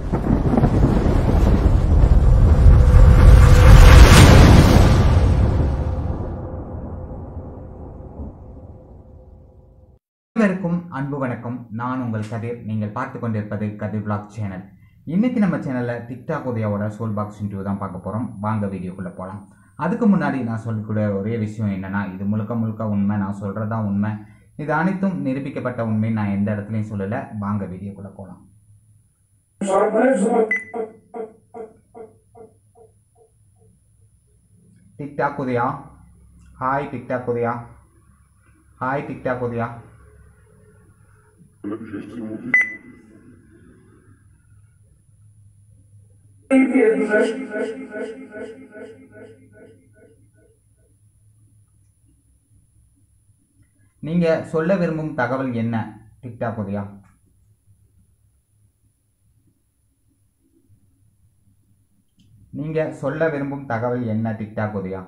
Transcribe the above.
அனைவருக்கும் அன்பு வணக்கம் நான் உங்கள் கதிர் நீங்கள் பார்த்து கொண்டிருப்பது கதிர் பிளாக் சேனல் இன்னைக்கு நம்ம சேனல்ல டிக்டாக் உதயாவோட சோல் பாக்ஸ் இன்டர்வியூ தான் பார்க்க போறோம் வாங்க வீடியோக்குள்ள போகலாம் அதுக்கு முன்னாடி நான் சொல்லக்கூடிய ஒரே விஷயம் என்னன்னா இது முழுக்க முழுக்க உண்மை நான் சொல்றதா உண்மை இது அனைத்தும் நிரூபிக்கப்பட்ட உண்மை நான் எந்த இடத்துலையும் சொல்லல வாங்க வீடியோக்குள்ள போகலாம் TikTok Udaya hi TikTok Udaya hi TikTok Udaya நீங்க சொல்ல விரும்பும் தகவல் என்ன டிக்டாக் உதயா நீங்க சொல்ல விரும்பும் தகவல் என்ன டிக்டாக் உதயா